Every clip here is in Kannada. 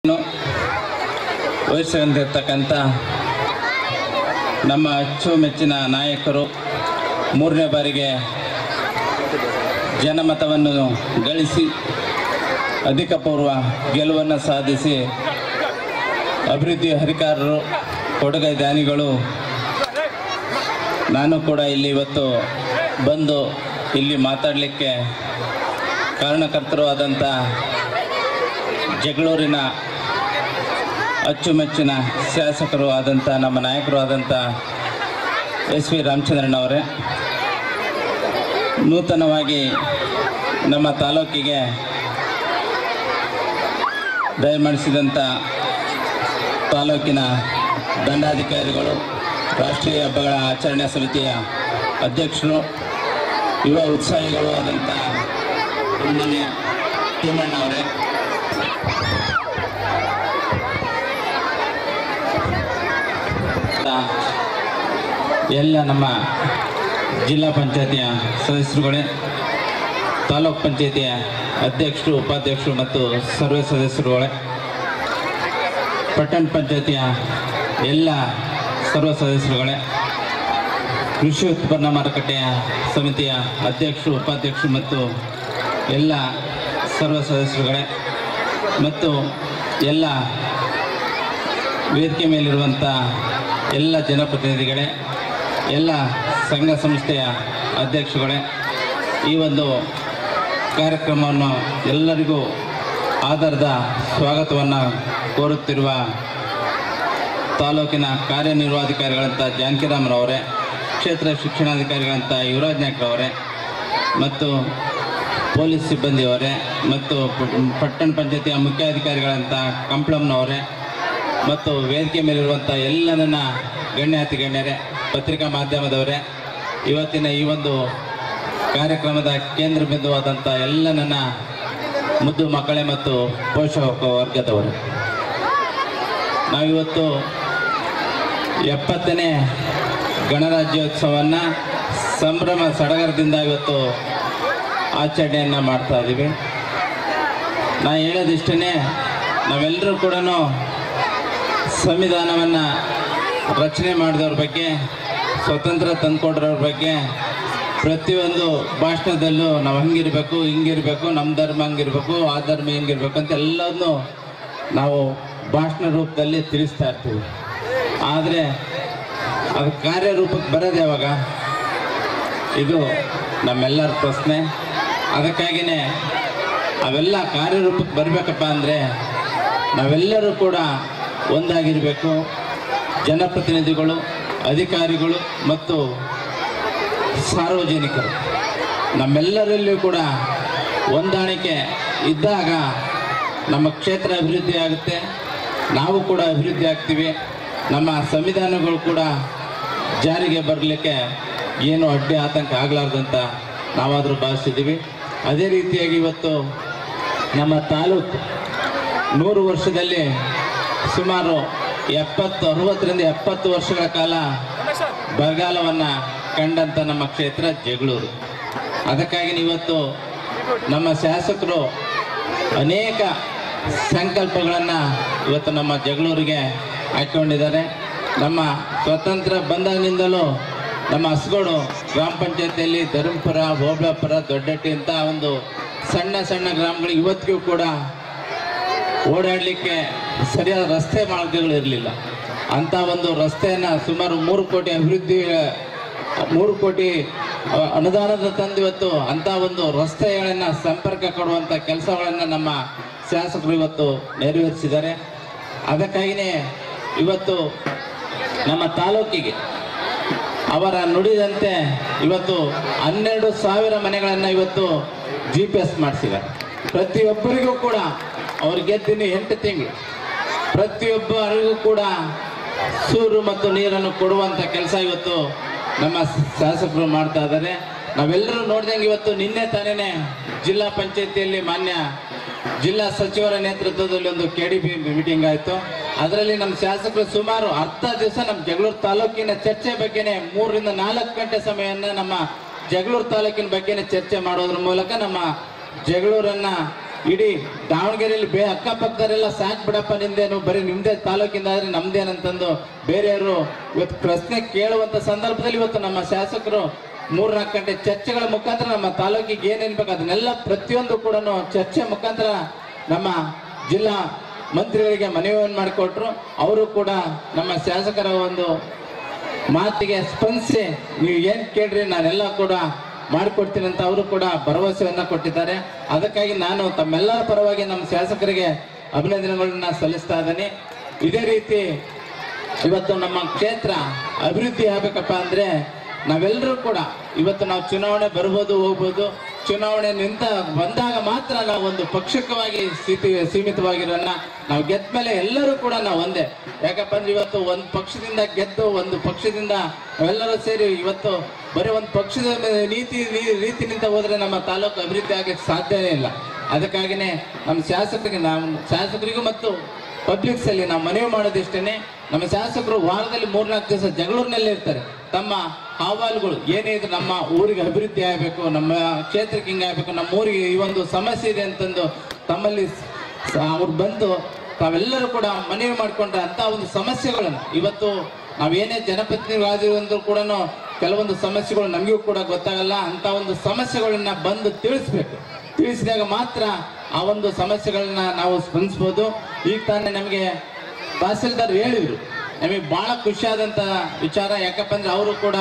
ವಹಿಸಿಕೊಂಡಿರ್ತಕ್ಕಂಥ ನಮ್ಮ ಅಚ್ಚುಮೆಚ್ಚಿನ ನಾಯಕರು ಮೂರನೇ ಬಾರಿಗೆ ಜನಮತವನ್ನು ಗಳಿಸಿ ಅಧಿಕಪೂರ್ವ ಗೆಲುವನ್ನು ಸಾಧಿಸಿ ಅಭಿವೃದ್ಧಿ ಹರಿಕಾರರು ಕೊಡುಗೈ ದಾನಿಗಳು ನಾನು ಕೂಡ ಇಲ್ಲಿ ಇವತ್ತು ಬಂದು ಇಲ್ಲಿ ಮಾತಾಡಲಿಕ್ಕೆ ಕಾರಣಕರ್ತರು ಆದಂಥ ಜಗಳೂರಿನ ಅಚ್ಚುಮೆಚ್ಚಿನ ಶಾಸಕರು ಆದಂಥ ನಮ್ಮ ನಾಯಕರು ಆದಂಥ ಎಸ್ ವಿ ರಾಮಚಂದ್ರನವರೇ ನೂತನವಾಗಿ ನಮ್ಮ ತಾಲೂಕಿಗೆ ದಯಮಾಡಿಸಿದಂಥ ತಾಲೂಕಿನ ದಂಡಾಧಿಕಾರಿಗಳು ರಾಷ್ಟ್ರೀಯ ಹಬ್ಬಗಳ ಆಚರಣೆ ಸಮಿತಿಯ ಅಧ್ಯಕ್ಷರು ಯುವ ಉತ್ಸಾಹಿಗಳು ಆದಂಥ ಪುಣ್ಯ ತಿಮ್ಮಣ್ಣವರೇ ಎಲ್ಲ ನಮ್ಮ ಜಿಲ್ಲಾ ಪಂಚಾಯತಿಯ ಸದಸ್ಯರುಗಳೇ ತಾಲೂಕ್ ಪಂಚಾಯತಿಯ ಅಧ್ಯಕ್ಷರು ಉಪಾಧ್ಯಕ್ಷರು ಮತ್ತು ಸರ್ವೆ ಸದಸ್ಯರುಗಳೇ ಪಟ್ಟಣ ಪಂಚಾಯತಿಯ ಎಲ್ಲ ಸರ್ವ ಸದಸ್ಯರುಗಳೇ ಕೃಷಿ ಉತ್ಪನ್ನ ಮಾರುಕಟ್ಟೆಯ ಸಮಿತಿಯ ಅಧ್ಯಕ್ಷರು ಉಪಾಧ್ಯಕ್ಷರು ಮತ್ತು ಎಲ್ಲ ಸರ್ವ ಸದಸ್ಯರುಗಳೇ ಮತ್ತು ಎಲ್ಲ ವೇದಿಕೆ ಮೇಲಿರುವಂಥ ಎಲ್ಲ ಜನಪ್ರತಿನಿಧಿಗಳೇ ಎಲ್ಲ ಸಂಘ ಸಂಸ್ಥೆಯ ಅಧ್ಯಕ್ಷಗಳೇ ಈ ಒಂದು ಕಾರ್ಯಕ್ರಮವನ್ನು ಎಲ್ಲರಿಗೂ ಆಧಾರದ ಸ್ವಾಗತವನ್ನು ಕೋರುತ್ತಿರುವ ತಾಲೂಕಿನ ಕಾರ್ಯನಿರ್ವಹಣಾಧಿಕಾರಿಗಳಂತ ಜಾನಕಿರಾಮ್ರವರೇ ಕ್ಷೇತ್ರ ಶಿಕ್ಷಣಾಧಿಕಾರಿಗಳಂತ ಯುವರಾಜ್ ನಾಯ್ಕರವರೇ ಮತ್ತು ಪೊಲೀಸ್ ಸಿಬ್ಬಂದಿಯವರೇ ಮತ್ತು ಪ- ಪಟ್ಟಣ ಪಂಚಾಯತಿಯ ಮುಖ್ಯಾಧಿಕಾರಿಗಳಂತ ಕಂಪ್ಲಮ್ನವರೇ ಮತ್ತು ವೇದಿಕೆ ಮೇಲಿರುವಂಥ ಎಲ್ಲ ನನ್ನ ಗಣ್ಯಾತಿ ಗಣ್ಯರೇ ಪತ್ರಿಕಾ ಮಾಧ್ಯಮದವರೇ ಇವತ್ತಿನ ಈ ಒಂದು ಕಾರ್ಯಕ್ರಮದ ಕೇಂದ್ರ ಬಿಂದುವಾದಂಥ ಎಲ್ಲ ನನ್ನ ಮುದ್ದು ಮಕ್ಕಳೇ ಮತ್ತು ಪೋಷಕ ವರ್ಗದವರು ನಾವಿವತ್ತು ಎಪ್ಪತ್ತನೇ ಗಣರಾಜ್ಯೋತ್ಸವವನ್ನು ಸಂಭ್ರಮ ಸಡಗರದಿಂದ ಇವತ್ತು ಆಚರಣೆಯನ್ನು ಮಾಡ್ತಾ ಇದ್ದೀವಿ ನಾ ಹೇಳೋದಿಷ್ಟೇ ನಾವೆಲ್ಲರೂ ಕೂಡ ಸಂವಿಧಾನವನ್ನು ರಚನೆ ಮಾಡಿದವ್ರ ಬಗ್ಗೆ ಸ್ವತಂತ್ರ ತಂದುಕೊಡ್ರವ್ರ ಬಗ್ಗೆ ಪ್ರತಿಯೊಂದು ಭಾಷಣದಲ್ಲೂ ನಾವು ಹಂಗಿರಬೇಕು ಹಿಂಗಿರಬೇಕು ನಮ್ಮ ಧರ್ಮ ಹಂಗಿರಬೇಕು ಆ ಧರ್ಮ ಹಿಂಗಿರ್ಬೇಕು ಅಂತ ಎಲ್ಲದನ್ನೂ ನಾವು ಭಾಷಣ ರೂಪದಲ್ಲಿ ತಿಳಿಸ್ತಾ ಇರ್ತೀವಿ ಆದರೆ ಅದು ಕಾರ್ಯರೂಪಕ್ಕೆ ಬರೋದು ಯಾವಾಗ ಇದು ನಮ್ಮೆಲ್ಲರ ಪ್ರಶ್ನೆ ಅದಕ್ಕಾಗಿಯೇ ಅವೆಲ್ಲ ಕಾರ್ಯರೂಪಕ್ಕೆ ಬರಬೇಕಪ್ಪ ಅಂದರೆ ನಾವೆಲ್ಲರೂ ಕೂಡ ಒಂದಾಗಿರಬೇಕು ಜನಪ್ರತಿನಿಧಿಗಳು ಅಧಿಕಾರಿಗಳು ಮತ್ತು ಸಾರ್ವಜನಿಕರು ನಮ್ಮೆಲ್ಲರಲ್ಲಿಯೂ ಕೂಡ ಹೊಂದಾಣಿಕೆ ಇದ್ದಾಗ ನಮ್ಮ ಕ್ಷೇತ್ರ ಅಭಿವೃದ್ಧಿ ಆಗುತ್ತೆ ನಾವು ಕೂಡ ಅಭಿವೃದ್ಧಿ ಆಗ್ತೀವಿ ನಮ್ಮ ಸಂವಿಧಾನಗಳು ಕೂಡ ಜಾರಿಗೆ ಬರಲಿಕ್ಕೆ ಏನು ಅಡ್ಡಿ ಆತಂಕ ಆಗಲಾರ್ದಂತ ನಾವಾದರೂ ಭಾವಿಸಿದ್ದೀವಿ ಅದೇ ರೀತಿಯಾಗಿ ಇವತ್ತು ನಮ್ಮ ತಾಲೂಕು ನೂರು ವರ್ಷದಲ್ಲಿ ಸುಮಾರು ಎಪ್ಪತ್ತು ಅರವತ್ತರಿಂದ ಎಪ್ಪತ್ತು ವರ್ಷಗಳ ಕಾಲ ಬರಗಾಲವನ್ನು ಕಂಡಂಥ ನಮ್ಮ ಕ್ಷೇತ್ರ ಜಗಳೂರು ಅದಕ್ಕಾಗಿ ಇವತ್ತು ನಮ್ಮ ಶಾಸಕರು ಅನೇಕ ಸಂಕಲ್ಪಗಳನ್ನು ಇವತ್ತು ನಮ್ಮ ಜಗಳೂರಿಗೆ ಹಾಕಿಕೊಂಡಿದ್ದಾರೆ ನಮ್ಮ ಸ್ವತಂತ್ರ ಬಂದಾಗಿನಿಂದಲೂ ನಮ್ಮ ಹಸ್ಗೋಡು ಗ್ರಾಮ ಪಂಚಾಯತಿಯಲ್ಲಿ ಧರ್ಮಪುರ ಹೋಬಳಾಪುರ ದೊಡ್ಡಟ್ಟಿ ಅಂತ ಒಂದು ಸಣ್ಣ ಸಣ್ಣ ಗ್ರಾಮಗಳಿಗೆ ಇವತ್ತಿಗೂ ಕೂಡ ಓಡಾಡಲಿಕ್ಕೆ ಸರಿಯಾದ ರಸ್ತೆ ಮಾರ್ಗಗಳು ಇರಲಿಲ್ಲ ಅಂಥ ಒಂದು ರಸ್ತೆಯನ್ನು ಸುಮಾರು ಮೂರು ಕೋಟಿ ಅಭಿವೃದ್ಧಿ ಮೂರು ಕೋಟಿ ಅ, ಅನುದಾನದ ತಂದು ಇವತ್ತು ಅಂಥ ಒಂದು ರಸ್ತೆಗಳನ್ನು ಸಂಪರ್ಕ ಕೊಡುವಂಥ ಕೆಲಸಗಳನ್ನು ನಮ್ಮ ಶಾಸಕರು ಇವತ್ತು ನೆರವೇರಿಸಿದ್ದಾರೆ ಅದಕ್ಕಾಗಿಯೇ ಇವತ್ತು ನಮ್ಮ ತಾಲೂಕಿಗೆ ಅವರ ನುಡಿದಂತೆ ಇವತ್ತು ಹನ್ನೆರಡು ಸಾವಿರ ಮನೆಗಳನ್ನು ಇವತ್ತು ಜಿ ಪಿ ಎಸ್ ಮಾಡಿಸಿದ್ದಾರೆ ಪ್ರತಿಯೊಬ್ಬರಿಗೂ ಕೂಡ ಅವ್ರು ಗೆದ್ದಿನ ಎಂಟು ತಿಂಗಳು ಪ್ರತಿಯೊಬ್ಬರಿಗೂ ಕೂಡ ಸೂರು ಮತ್ತು ನೀರನ್ನು ಕೊಡುವಂಥ ಕೆಲಸ ಇವತ್ತು ನಮ್ಮ ಶಾಸಕರು ಮಾಡ್ತಾ ಇದ್ದಾರೆ ನಾವೆಲ್ಲರೂ ನೋಡ್ದಂಗೆ ಇವತ್ತು ನಿನ್ನೆ ತಾನೇ ಜಿಲ್ಲಾ ಪಂಚಾಯತಿಯಲ್ಲಿ ಮಾನ್ಯ ಜಿಲ್ಲಾ ಸಚಿವರ ನೇತೃತ್ವದಲ್ಲಿ ಒಂದು ಕೆ ಡಿ ಪಿ ಮೀಟಿಂಗ್ ಆಯಿತು ಅದರಲ್ಲಿ ನಮ್ಮ ಶಾಸಕರು ಸುಮಾರು ಅರ್ಧ ದಿವಸ ನಮ್ಮ ಜಗಳೂರು ತಾಲೂಕಿನ ಚರ್ಚೆ ಬಗ್ಗೆನೇ ಮೂರರಿಂದ ನಾಲ್ಕು ಗಂಟೆ ಸಮಯವನ್ನು ನಮ್ಮ ಜಗಳೂರು ತಾಲೂಕಿನ ಬಗ್ಗೆನೇ ಚರ್ಚೆ ಮಾಡೋದ್ರ ಮೂಲಕ ನಮ್ಮ ಜಗಳೂರನ್ನ ಇಡೀ ದಾವಣಗೆರೆಯಲ್ಲಿ ಬೇ ಅಕ್ಕಪಕ್ಕದವರೆಲ್ಲ ಸಾಕ್ ಬಿಡಪ್ಪ ನಿಂದೇನು ಬರೀ ನಿಮ್ದೇ ತಾಲೂಕಿಂದ ಆದ್ರೆ ನಮ್ದೇನಂತಂದು ಬೇರೆಯವರು ಇವತ್ತು ಪ್ರಶ್ನೆ ಕೇಳುವಂತ ಸಂದರ್ಭದಲ್ಲಿ ಇವತ್ತು ನಮ್ಮ ಶಾಸಕರು ಮೂರ್ನಾಲ್ಕು ಗಂಟೆ ಚರ್ಚೆಗಳ ಮುಖಾಂತರ ನಮ್ಮ ತಾಲೂಕಿಗೆ ಏನೇನ್ ಬೇಕು ಅದನ್ನೆಲ್ಲ ಪ್ರತಿಯೊಂದು ಕೂಡ ಚರ್ಚೆ ಮುಖಾಂತರ ನಮ್ಮ ಜಿಲ್ಲಾ ಮಂತ್ರಿಗಳಿಗೆ ಮನವಿಯನ್ನು ಮಾಡಿಕೊಟ್ರು ಅವರು ಕೂಡ ನಮ್ಮ ಶಾಸಕರ ಒಂದು ಮಾತಿಗೆ ಸ್ಪಂದಿಸಿ ನೀವು ಏನ್ ಕೇಳ್ರಿ ನಾನೆಲ್ಲ ಕೂಡ ಮಾಡಿಕೊಡ್ತೀನಿ ಅಂತ ಅವರು ಕೂಡ ಭರವಸೆಯನ್ನ ಕೊಟ್ಟಿದ್ದಾರೆ ಅದಕ್ಕಾಗಿ ನಾನು ತಮ್ಮೆಲ್ಲರ ಪರವಾಗಿ ನಮ್ಮ ಶಾಸಕರಿಗೆ ಅಭಿನಂದನೆಗಳನ್ನ ಸಲ್ಲಿಸ್ತಾ ಇದ್ದೀನಿ ಇದೇ ರೀತಿ ಇವತ್ತು ನಮ್ಮ ಕ್ಷೇತ್ರ ಅಭಿವೃದ್ಧಿ ಆಗ್ಬೇಕಪ್ಪ ಅಂದ್ರೆ ನಾವೆಲ್ಲರೂ ಕೂಡ ಇವತ್ತು ನಾವು ಚುನಾವಣೆ ಬರ್ಬೋದು ಹೋಗ್ಬೋದು ಚುನಾವಣೆ ನಿಂತ ಬಂದಾಗ ಮಾತ್ರ ನಾವು ಒಂದು ಪಕ್ಷಕವಾಗಿ ಸ್ಥಿತಿ ಸೀಮಿತವಾಗಿರೋಣ ನಾವು ಗೆದ್ದ ಮೇಲೆ ಎಲ್ಲರೂ ಕೂಡ ನಾವು ಒಂದೇ ಯಾಕಪ್ಪ ಅಂದ್ರೆ ಇವತ್ತು ಒಂದು ಪಕ್ಷದಿಂದ ಗೆದ್ದು ಒಂದು ಪಕ್ಷದಿಂದ ನಾವೆಲ್ಲರೂ ಸೇರಿ ಇವತ್ತು ಬರೀ ಒಂದು ಪಕ್ಷದ ಮೇಲೆ ನೀತಿ ರೀ- ರೀತಿನಿಂದ ಹೋದ್ರೆ ನಮ್ಮ ತಾಲೂಕು ಅಭಿವೃದ್ಧಿ ಆಗಕ್ಕೆ ಸಾಧ್ಯನೇ ಇಲ್ಲ ಅದಕ್ಕಾಗಿನೇ ನಮ್ಮ ಶಾಸಕರಿಗೆ ನಾವು ಶಾಸಕರಿಗೂ ಮತ್ತು ಪಬ್ಲಿಕ್ಸ್ ಅಲ್ಲಿ ನಾವು ಮನವಿ ಮಾಡೋದಿಷ್ಟೇನೆ ನಮ್ಮ ಶಾಸಕರು ವಾರದಲ್ಲಿ ಮೂರ್ನಾಲ್ಕು ದಿವಸ ಜಗಳೂರಿನಲ್ಲಿ ಇರ್ತಾರೆ ತಮ್ಮ ಅಹವಾಲುಗಳು ಏನೇ ಇದ್ರು ನಮ್ಮ ಊರಿಗೆ ಅಭಿವೃದ್ಧಿ ಆಗಬೇಕು ನಮ್ಮ ಕ್ಷೇತ್ರಕ್ಕೆ ಹಿಂಗೆ ಆಗಬೇಕು ನಮ್ಮ ಊರಿಗೆ ಈ ಒಂದು ಸಮಸ್ಯೆ ಇದೆ ಅಂತಂದು ತಮ್ಮಲ್ಲಿ ಸ- ಅವ್ರು ಬಂದು ತಾವೆಲ್ಲರೂ ಕೂಡ ಮನವಿ ಮಾಡಿಕೊಂಡ್ರೆ ಅಂತ ಒಂದು ಸಮಸ್ಯೆಗಳನ್ನು ಇವತ್ತು ನಾವೇನೇ ಜನಪ್ರತಿನಿಧಿಗಳಾದಿರುವಂದ್ರೂ ಕೂಡ ಕೆಲವೊಂದು ಸಮಸ್ಯೆಗಳು ನಮಗೂ ಕೂಡ ಗೊತ್ತಾಗಲ್ಲ ಅಂತ ಒಂದು ಸಮಸ್ಯೆಗಳನ್ನ ಬಂದು ತಿಳಿಸ್ಬೇಕು ತಿಳಿಸಿದಾಗ ಮಾತ್ರ ಆ ಒಂದು ಸಮಸ್ಯೆಗಳನ್ನ ನಾವು ಸ್ಪಂದಿಸ್ಬೋದು ಈಗ ತಾನೇ ನಮಗೆ ತಹಸೀಲ್ದಾರ್ ಹೇಳಿದ್ರು ನಮಗೆ ಬಹಳ ಖುಷಿಯಾದಂತ ವಿಚಾರ ಯಾಕಪ್ಪ ಅಂದ್ರೆ ಅವರು ಕೂಡ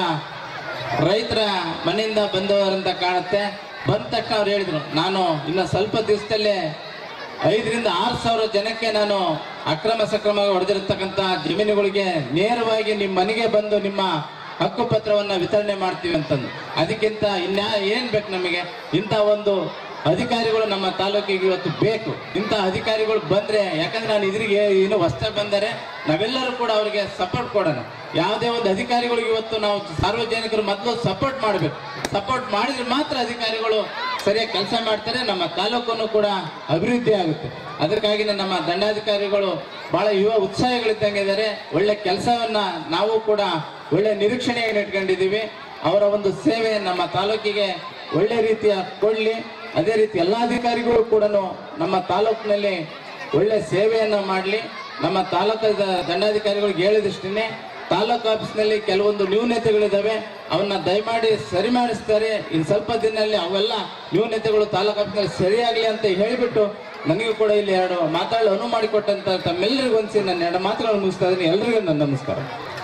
ರೈತರ ಮನೆಯಿಂದ ಬಂದವರಂತ ಕಾಣುತ್ತೆ ಬಂದ ತಕ್ಷಣ ಅವ್ರು ಹೇಳಿದ್ರು ನಾನು ಇನ್ನು ಸ್ವಲ್ಪ ದಿವಸದಲ್ಲೇ ಐದರಿಂದ ಆರು ಸಾವಿರ ಜನಕ್ಕೆ ನಾನು ಅಕ್ರಮ ಸಕ್ರಮ ಹೊಡೆದಿರತಕ್ಕಂತ ಜಮೀನುಗಳಿಗೆ ನೇರವಾಗಿ ನಿಮ್ಮ ಮನೆಗೆ ಬಂದು ನಿಮ್ಮ ಹಕ್ಕುಪತ್ರವನ್ನ ವಿತರಣೆ ಮಾಡ್ತೀವಿ ಅಂತಂದು ಅದಕ್ಕಿಂತ ಇನ್ಯಾ ಏನ್ ಬೇಕು ನಮಗೆ ಇಂಥ ಒಂದು ಅಧಿಕಾರಿಗಳು ನಮ್ಮ ತಾಲೂಕಿಗೆ ಇವತ್ತು ಬೇಕು ಇಂಥ ಅಧಿಕಾರಿಗಳು ಬಂದ್ರೆ ಯಾಕಂದ್ರೆ ನಾನು ಇದ್ರಿಗೆ ಇನ್ನು ಹೊಸ್ದಾಗಿ ಬಂದರೆ ನಾವೆಲ್ಲರೂ ಕೂಡ ಅವರಿಗೆ ಸಪೋರ್ಟ್ ಕೊಡೋಣ ಯಾವುದೇ ಒಂದು ಅಧಿಕಾರಿಗಳಿಗೆ ಇವತ್ತು ನಾವು ಸಾರ್ವಜನಿಕರು ಮೊದಲು ಸಪೋರ್ಟ್ ಮಾಡಬೇಕು ಸಪೋರ್ಟ್ ಮಾಡಿದ್ರೆ ಮಾತ್ರ ಅಧಿಕಾರಿಗಳು ಸರಿಯಾಗಿ ಕೆಲಸ ಮಾಡ್ತಾರೆ ನಮ್ಮ ತಾಲೂಕನ್ನು ಕೂಡ ಅಭಿವೃದ್ಧಿ ಆಗುತ್ತೆ ಅದಕ್ಕಾಗಿ ನಮ್ಮ ದಂಡಾಧಿಕಾರಿಗಳು ಬಹಳ ಯುವ ಉತ್ಸಾಹಗಳಿದ್ದಂಗೆ ಇದ್ದಾರೆ ಒಳ್ಳೆ ಕೆಲಸವನ್ನ ನಾವು ಕೂಡ ಒಳ್ಳೆ ನಿರೀಕ್ಷಣೆಯನ್ನು ಇಟ್ಕೊಂಡಿದ್ದೀವಿ ಅವರ ಒಂದು ಸೇವೆ ನಮ್ಮ ತಾಲೂಕಿಗೆ ಒಳ್ಳೆ ರೀತಿಯ ಕೊಡ್ಲಿ ಅದೇ ರೀತಿ ಎಲ್ಲ ಅಧಿಕಾರಿಗಳು ಕೂಡ ನಮ್ಮ ತಾಲೂಕಿನಲ್ಲಿ ಒಳ್ಳೆ ಸೇವೆಯನ್ನ ಮಾಡಲಿ ನಮ್ಮ ತಾಲೂಕು ದಂಡಾಧಿಕಾರಿಗಳಿಗೆ ಹೇಳಿದಷ್ಟೇ ತಾಲೂಕು ಆಫೀಸ್ನಲ್ಲಿ ಕೆಲವೊಂದು ನ್ಯೂನತೆಗಳಿದಾವೆ ಅವನ್ನ ದಯಮಾಡಿ ಸರಿ ಮಾಡಿಸ್ತಾರೆ ಇನ್ನು ಸ್ವಲ್ಪ ದಿನದಲ್ಲಿ ಅವೆಲ್ಲ ನ್ಯೂನತೆಗಳು ತಾಲೂಕು ಆಫೀಸ್ನಲ್ಲಿ ಸರಿಯಾಗಲಿ ಅಂತ ಹೇಳಿಬಿಟ್ಟು ನನಗೂ ಕೂಡ ಇಲ್ಲಿ ಎರಡು ಮಾತಾಡಲು ಅನುವು ಮಾಡಿಕೊಟ್ಟಂತ ತಮ್ಮೆಲ್ಲರಿಗೂ ಒಂದ್ಸಿ ನನ್ನ ಎರಡು ಮಾತುಗಳನ್ನು ಮುಗಿಸ್ತಾ ಇದ್ದೀನಿ ಎಲ್ರಿಗೂ ನನ್ನ ನಮಸ್ಕಾರ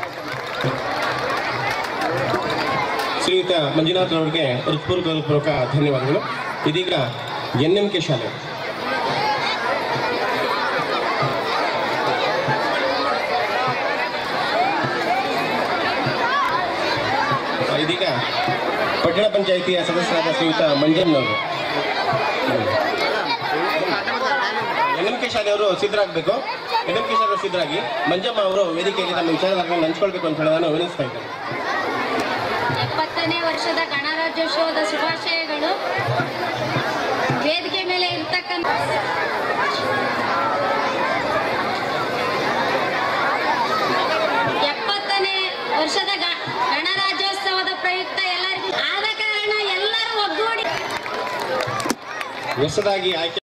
ಶ್ರೀಯುತ ಮಂಜುನಾಥ್ ಅವರಿಗೆ ಹೃತ್ಪೂರ್ವಕ ಹೃತ್ಪೂರ್ವಕ ಧನ್ಯವಾದಗಳು ಇದೀಗ ಎನ್ ಎಂ ಕೆ ಶಾಲೆ ಆ, ಇದೀಗ ಪಟ್ಟಣ ಪಂಚಾಯಿತಿಯ ಸದಸ್ಯರಾದ ಶ್ರೀಯುತ ಮಂಜಣ್ಣವರು ಎನ್ ಎಂ ಕೆ ಶಾಲೆಯವರು ಸಿದ್ಧರಾಗಬೇಕು ಎನ್ ಎಂ ಕೆ ಶಾಲೆ ಸಿದ್ಧರಾಗಿ ಮಂಜಮ್ಮ ಅವರು ವೇದಿಕೆಯಲ್ಲಿ ತಮ್ಮ ವಿಚಾರಗಳನ್ನು ಹಂಚ್ಕೊಳ್ಬೇಕು ಅಂತ ಹೇಳಿ ನಾನು ವಿನಿಸ್ತಾ ಇದ್ದೇನೆ ಎಪ್ಪತ್ತನೇ ವರ್ಷದ ಗಣರಾಜ್ಯೋತ್ಸವದ ಶುಭಾಶಯಗಳು ವೇದಿಕೆ ಮೇಲೆ ಇರ್ತಕ್ಕಂಥ ಎಪ್ಪತ್ತನೇ ವರ್ಷದ ಗ- ಗಣರಾಜ್ಯೋತ್ಸವದ ಪ್ರಯುಕ್ತ ಎಲ್ಲರಿಗೂ ಆದ ಕಾರಣ ಎಲ್ಲರೂ ಒಗ್ಗೂಡಿ ಹೊಸದಾಗಿ ಆಯ್ಕೆ